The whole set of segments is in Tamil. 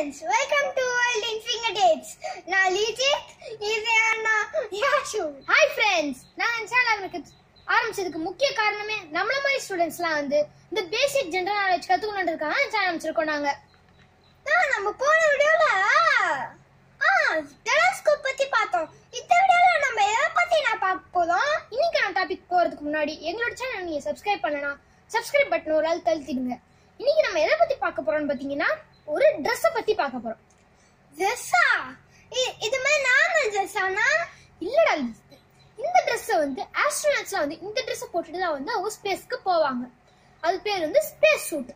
friends welcome to world in finger dates நான் லிஜித் இது அண்ணா யாஷு ஹாய் ஃப்ரெண்ட்ஸ் நான் இந்த சேனல் எனக்கு ஆரம்பிச்சதுக்கு முக்கிய காரணமே நம்மள மாதிரி ஸ்டூடெண்ட்ஸ்லாம் வந்து இந்த பேசிக் ஜென்ரல் நாலேஜ் கத்துக்கணுன்றதுக்காக இந்த சேனல் அமைச்சிருக்கோம் நாங்க நான் நம்ம போன வீடியோல ஆ டெலஸ்கோப் பத்தி பார்த்தோம் இந்த வீடியோல நம்ம எதை பத்தி நான் பார்க்க போறோம் இன்னைக்கான டாபிக் போறதுக்கு முன்னாடி எங்களோட சேனல் நீங்க சப்ஸ்கிரைப் பண்ணனா சப்ஸ்கிரைப் பட்டன் ஒரு ஆள் தழுத்திடுங்க இன்னைக்கு நம்ம எதை பத்தி பார்க்க போறோம்னு பாத்தீங்கன்னா ஒரு ட்ரெஸ்ஸை பத்தி பார்க்க போறோம் ஜெஸ்ஸா இது மாதிரி நார்மல் ஜெஸ்ஸானா இல்லடா லிஸ்ட் இந்த ட்ரெஸ்ஸை வந்து ஆஸ்ட்ரோனட்ஸ்லாம் வந்து இந்த ட்ரெஸ்ஸை போட்டுட்டு தான் வந்து அவங்க ஸ்பேஸ்க்கு போவாங்க அது பேர் வந்து ஸ்பேஸ் சூட்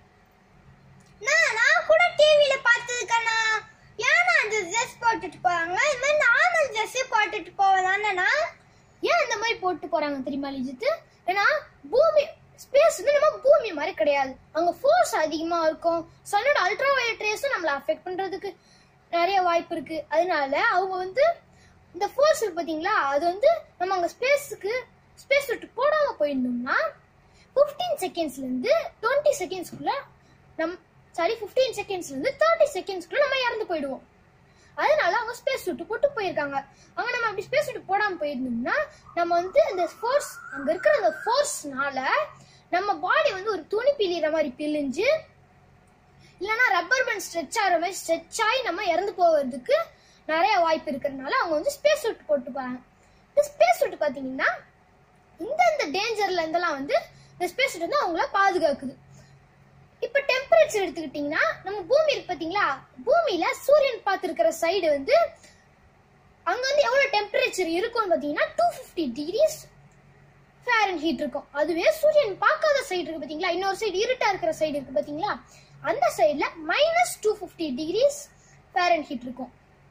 நான் நான் கூட டிவில பார்த்ததுக்கண்ணா ஏன்னா அந்த ட்ரெஸ் போட்டுட்டு போறாங்க இது மாதிரி நார்மல் ட்ரெஸ் போட்டுட்டு போவதானண்ணா ஏன் இந்த மாதிரி போட்டு போறாங்க தெரியுமா லிஜித்து ஏன்னா பூமி ஸ்பேஸ் வந்து நம்ம பூமி மாதிரி கிடையாது அங்க ஃபோர்ஸ் அதிகமா இருக்கும் சன்னோட அல்ட்ரா வயலட் ரேஸும் நம்மள அஃபெக்ட் பண்றதுக்கு நிறைய வாய்ப்பு இருக்கு அதனால அவங்க வந்து இந்த ஃபோர்ஸ் இருக்கு பாத்தீங்களா அது வந்து நம்ம அங்க ஸ்பேஸுக்கு ஸ்பேஸ் விட்டு போடாம போயிருந்தோம்னா 15 செகண்ட்ஸ்ல இருந்து டுவெண்ட்டி செகண்ட்ஸ்க்குள்ள நம் சாரி 15 செகண்ட்ஸ்ல இருந்து தேர்ட்டி செகண்ட்ஸ்க்குள்ள நம்ம இறந்து போயிடுவோம் அதனால அவங்க ஸ்பேஸ் சூட் போட்டு போயிருக்காங்க அவங்க நம்ம அப்படி ஸ்பேஸ் சூட் போடாம போயிருந்தோம்னா நம்ம வந்து இந்த ஃபோர்ஸ் அங்க இருக்கிற அந்த ஃபோர்ஸ்னால நம்ம பாடி வந்து ஒரு துணி பிழிகிற மாதிரி பிழிஞ்சு இல்லைன்னா ரப்பர் பேண்ட் ஸ்ட்ரெச் ஆகிற மாதிரி ஸ்ட்ரெச் ஆகி நம்ம இறந்து போவதுக்கு நிறைய வாய்ப்பு இருக்கிறதுனால அவங்க வந்து ஸ்பேஸ் சூட் போட்டு போறாங்க இந்த ஸ்பேஸ் சூட் பாத்தீங்கன்னா இந்தந்த டேஞ்சர்ல இருந்தெல்லாம் வந்து இந்த ஸ்பேஸ் சூட் வந்து அவங்கள பாதுகாக்குது இப்ப டெம்பரேச்சர் எடுத்துக்கிட்டீங்கன்னா நம்ம பூமி இருக்கு பாத்தீங்களா பூமியில சூரியன் பார்த்திருக்கிற சைடு வந்து அங்க வந்து எவ்வளவு டெம்பரேச்சர் இருக்கும்னு பாத்தீங்கன்னா two fifty degrees Fahrenheit இருக்கும் அதுவே சூரியன் பார்க்காத சைடு இருக்கு பாத்தீங்களா இன்னொரு சைடு இருட்டா இருக்கிற சைடு இருக்கு பாத்தீங்களா அந்த சைடுல minus two fifty degrees Fahrenheit இருக்கும்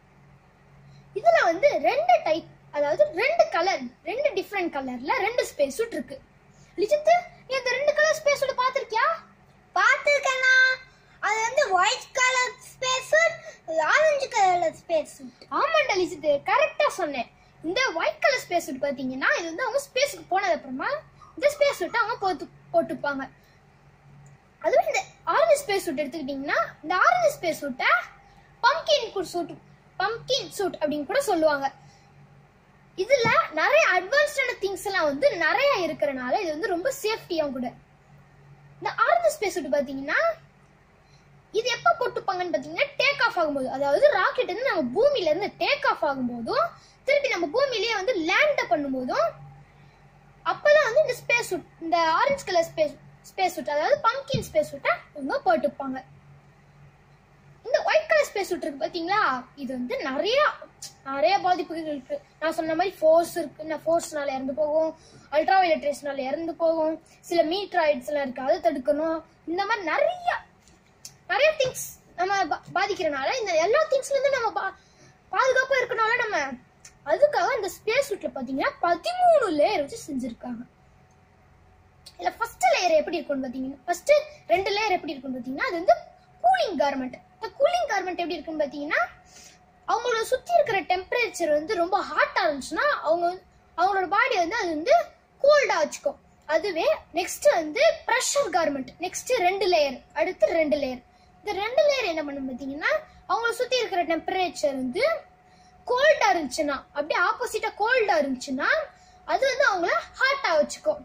இதுல வந்து ரெண்டு டைப் அதாவது ரெண்டு கலர் ரெண்டு டிஃப்ரெண்ட் கலர்ல ரெண்டு ஸ்பேஸ் சூட் இருக்கு லிஜித்து நீ அந்த ரெண்டு கலர் ஸ்பேஸ் சூட் பாத்திருக்கியா பார்த்துருக்கேண்ணா அது வந்து white colour space suit orange colour space suit ஆமாண்டா லிஜித்து கரெக்டா சொன்னேன் இந்த ஒயிட் கலர் ஸ்பேஸ் சூட் பாத்தீங்கன்னா இது வந்து அவங்க ஸ்பேஸ்க்கு போனது அப்புறமா இந்த ஸ்பேஸ் சூட் அவங்க போட்டு போட்டுப்பாங்க அதுவும் இந்த ஆரஞ்சு ஸ்பேஸ் சூட் எடுத்துக்கிட்டீங்கன்னா இந்த ஆரஞ்சு ஸ்பேஸ் சூட்டை பம்கின் சூட் பம்கின் சூட் அப்படின்னு கூட சொல்லுவாங்க இதுல நிறைய அட்வான்ஸ்டான திங்ஸ் எல்லாம் வந்து நிறைய இருக்கிறனால இது வந்து ரொம்ப சேஃப்டியாவும் கூட இந்த ஆரஞ்சு ஸ்பேஸ் சூட் பாத்தீங்கன்னா இது எப்ப போட்டுப்பாங்கன்னு பாத்தீங்கன்னா டேக் ஆஃப் ஆகும்போது அதாவது ராக்கெட் வந்து நம்ம பூமியில இருந்து டேக் ஆஃப் ஆகும்போதும் திருப்பி நம்ம பூமியிலேயே வந்து லேண்ட் பண்ணும்போதும் அப்பதான் வந்து இந்த ஸ்பேஸ் சூட் இந்த orange colour space space suit அதாவது பம்கின் ஸ்பேஸ் சூட்டை இவங்க போட்டுப்பாங்க இந்த ஒயிட் கலர் ஸ்பேஸ் சூட் இருக்கு பாத்தீங்களா இது வந்து நிறைய நிறைய பாதிப்புகள் இருக்கு நான் சொன்ன மாதிரி ஃபோர்ஸ் இருக்கு இந்த ஃபோர்ஸ்னால இறந்து போகும் அல்ட்ரா வயலட் ரேஸ்னால இறந்து போகும் சில மீட்ராய்ட்ஸ் எல்லாம் இருக்கு அதை தடுக்கணும் இந்த மாதிரி நிறைய நிறைய திங்ஸ் நம்ம பா- பாதிக்கிறனால இந்த எல்லா திங்ஸ்ல இருந்து நம்ம பா- பாதுகாப்பா இருக்கனால நம்ம அதுக்காக இந்த ஸ்பேஸ் சூட்ல பாத்தீங்கன்னா பதிமூணு லேயர் வச்சு செஞ்சிருக்காங்க இல்ல ஃபர்ஸ்ட் லேயர் எப்படி இருக்கும்னு பாத்தீங்கன்னா ஃபர்ஸ்ட் ரெண்டு லேயர் எப்படி இருக்கும்னு பாத்தீங்கன்னா அது வந்து கூலிங் கார்மெண்ட் இந்த கூலிங் கார்மெண்ட் எப்படி இருக்குன்னு பாத்தீங்கன்னா அவங்களோட சுத்தி இருக்கிற டெம்பரேச்சர் வந்து ரொம்ப ஹாட்டா இருந்துச்சுன்னா அவங்க வந்து- அவங்களோட பாடி வந்து அது வந்து கோல்டா வச்சுக்கும் அதுவே நெக்ஸ்ட் வந்து ப்ரெஷர் கார்மெண்ட் நெக்ஸ்ட் ரெண்டு லேயர் அடுத்து ரெண்டு லேயர் இந்த ரெண்டு லேயர் என்ன பண்ணும் பாத்தீங்கன்னா அவங்கள சுத்தி இருக்கிற டெம்பரேச்சர் வந்து கோல்டா இருந்துச்சுன்னா அப்படியே ஆப்போசிட்டா கோல்டா இருந்துச்சுன்னா அது வந்து அவங்கள ஹாட்டா வச்சுக்கும்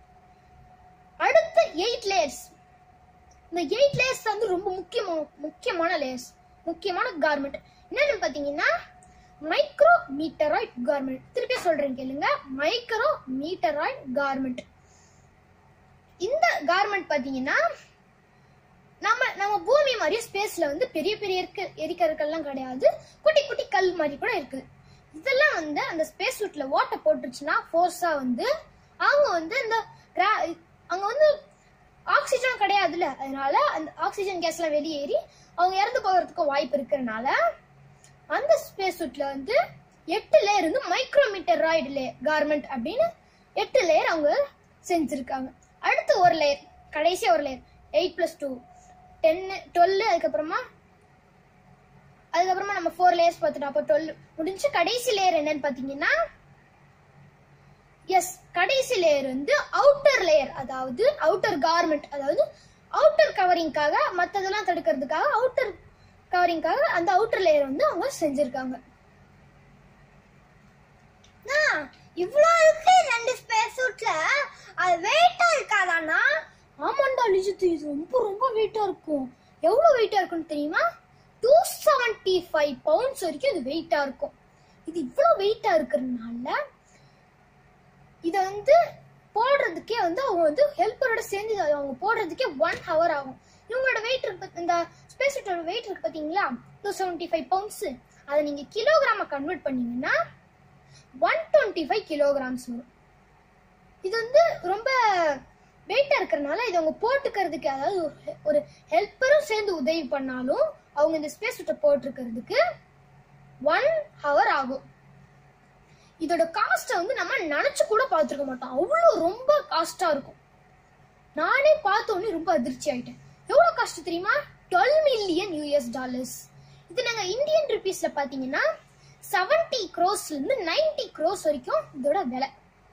அடுத்து எயிட் லேயர்ஸ் இந்த எயிட் லேயர்ஸ் வந்து ரொம்ப முக்கியமான முக்கியமான லேயர்ஸ் முக்கியமான கார்மெண்ட் என்னன்னு பாத்தீங்கன்னா மைக்ரோ மீட்டராய்ட் கார்மெண்ட் திருப்பி சொல்றேன் கேளுங்க மைக்ரோ மீட்டராய்ட் கார்மெண்ட் இந்த கார்மெண்ட் பாத்தீங்கன்னா நம்ம நம்ம பூமி மாதிரியே ஸ்பேஸ்ல வந்து பெரிய பெரிய இருக்க எரிக்கற்கள்லாம் கிடையாது குட்டி குட்டி கல் மாதிரி கூட இருக்குது இதெல்லாம் வந்து அந்த ஸ்பேஸ் சூட்ல ஓட்ட போட்டுருச்சுன்னா ஃபோர்ஸா வந்து அவங்க வந்து இந்த gra- அங்க வந்து ஆக்சிஜன் கிடையாதுல்ல அதனால அந்த ஆக்சிஜன் கேஸ் எல்லாம் வெளியேறி அவங்க இறந்து போகிறதுக்கு வாய்ப்பு இருக்கிறனால அந்த ஸ்பேஸ் சூட்ல வந்து எட்டு லேயர் வந்து மைக்ரோமீட்டர் ராய்டு லே கார்மெண்ட் அப்படின்னு எட்டு லேயர் அவங்க செஞ்சிருக்காங்க அடுத்து ஒரு லேயர் கடைசி ஒரு layer eight plus two ten twelve அதுக்கப்புறமா அதுக்கப்புறமா நம்ம ஃபோர் லேயர்ஸ் பார்த்துட்டோம் அப்போ டுவெல் முடிஞ்சு கடைசி லேயர் என்னன்னு பார்த்தீங்கன்னா எஸ் கடைசி லேயர் வந்து அவுட்டர் லேயர் அதாவது அவுட்டர் கார்மெண்ட் அதாவது அவுட்டர் கவரிங்காக மற்றதெல்லாம் தடுக்கிறதுக்காக அவுட்டர் கவரிங்காக அந்த அவுட்டர் லேயர் வந்து அவங்க செஞ்சிருக்காங்க அண்ணா, இவ்ளோ இருக்கு ரெண்டு ஸ்பேஸ் சூட்ல அது வெயிட்டா இருக்காதாண்ணா ஆமாண்டா லிஜித் இது ரொம்ப ரொம்ப வெயிட்டா இருக்கும் எவ்வளவு வெயிட்டா இருக்கும்னு தெரியுமா டூ செவன்டி ஃபைவ் பவுண்ட்ஸ் வரைக்கும் இது வெயிட்டா இருக்கும் இது இவ்வளவு வெயிட்டா இருக்கிறதுனால இதை வந்து போடுறதுக்கே வந்து அவங்க வந்து ஹெல்ப்பரோட சேர்ந்து இதை அவங்க போடுறதுக்கே ஒன் ஹவர் ஆகும் இவங்களோட வெயிட் இருக்கு பாத்~ இந்த ஸ்பேஸ் சூட்டோட வெயிட் இருக்கு பாத்தீங்களா டூ செவன்டி ஃபைவ் பவுண்ட்ஸ் அதை நீங்க கிலோகிராம கன்வெர்ட் பண்ணீங்கன்னா ஒன் டுவெண்ட்டி ஃபைவ் கிலோகிராம்ஸ் வரும் இது வந்து ரொம்ப வெயிட்டா இருக்கிறனால இது அவங்க போட்டுக்கிறதுக்கு அதாவது ஒரு- ஒரு ஹெல்ப்பரும் சேர்ந்து உதவி பண்ணாலும் அவங்க இந்த ஸ்பேஸ் சூட்டை போட்டிருக்கிறதுக்கு ஒன் ஹவர் ஆகும் இதோட காஸ்ட்டை வந்து நம்ம நினைச்சு கூட பார்த்துருக்க மாட்டோம் அவ்வளோ ரொம்ப காஸ்டா இருக்கும் நானே பார்த்த உடனே ரொம்ப அதிர்ச்சி ஆயிட்டேன் எவ்வளோ காஸ்ட் தெரியுமா டுவெல் மில்லியன் யூஎஸ் டாலர்ஸ் இது நாங்கள் இந்தியன் ருபீஸ்ல பார்த்தீங்கன்னா செவன்டி க்ரோஸ்ல இருந்து நைன்டி க்ரோஸ் வரைக்கும் இதோட விலை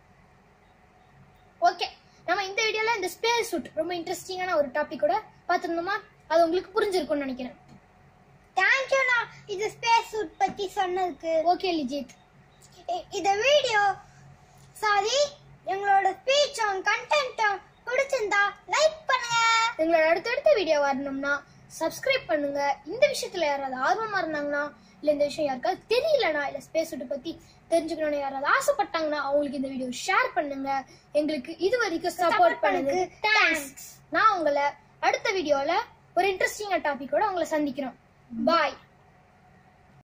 ஓகே நம்ம இந்த வீடியோல இந்த ஸ்பேஸ் சூட் ரொம்ப இன்ட்ரெஸ்டிங்கான ஒரு டாபிக்கோட பார்த்துருந்தோமா அது உங்களுக்கு புரிஞ்சிருக்கும்னு நினைக்கிறேன் தேங்க்யூண்ணா இது ஸ்பேஸ் சூட் பத்தி சொன்னதுக்கு ஓகே லிஜித் இ- இந்த வீடியோ சாரி எங்களோட ஸ்பீச்சும் கண்டென்ட்டும் பிடிச்சிருந்தா லைக் பண்ணுங்க எங்களோட அடுத்தடுத்த வீடியோ வரணும்னா சப்ஸ்கிரைப் பண்ணுங்க இந்த விஷயத்துல யாராவது ஆர்வமா இருந்தாங்கன்னா இல்ல இந்த விஷயம் யாருக்காவது தெரியலனா இல்ல ஸ்பேஸ் சூட்டை பத்தி தெரிஞ்சுக்கணும்னு யாராவது ஆசைப்பட்டாங்கன்னா அவங்களுக்கு இந்த வீடியோ ஷேர் பண்ணுங்க எங்களுக்கு இது வரைக்கும் சப்போர்ட் பண்ணுங்க தேங்க்ஸ் நான் உங்களை அடுத்த வீடியோல ஒரு இன்ட்ரெஸ்டிங்கான டாபிக்கோட உங்களை சந்திக்கிறோம் பாய்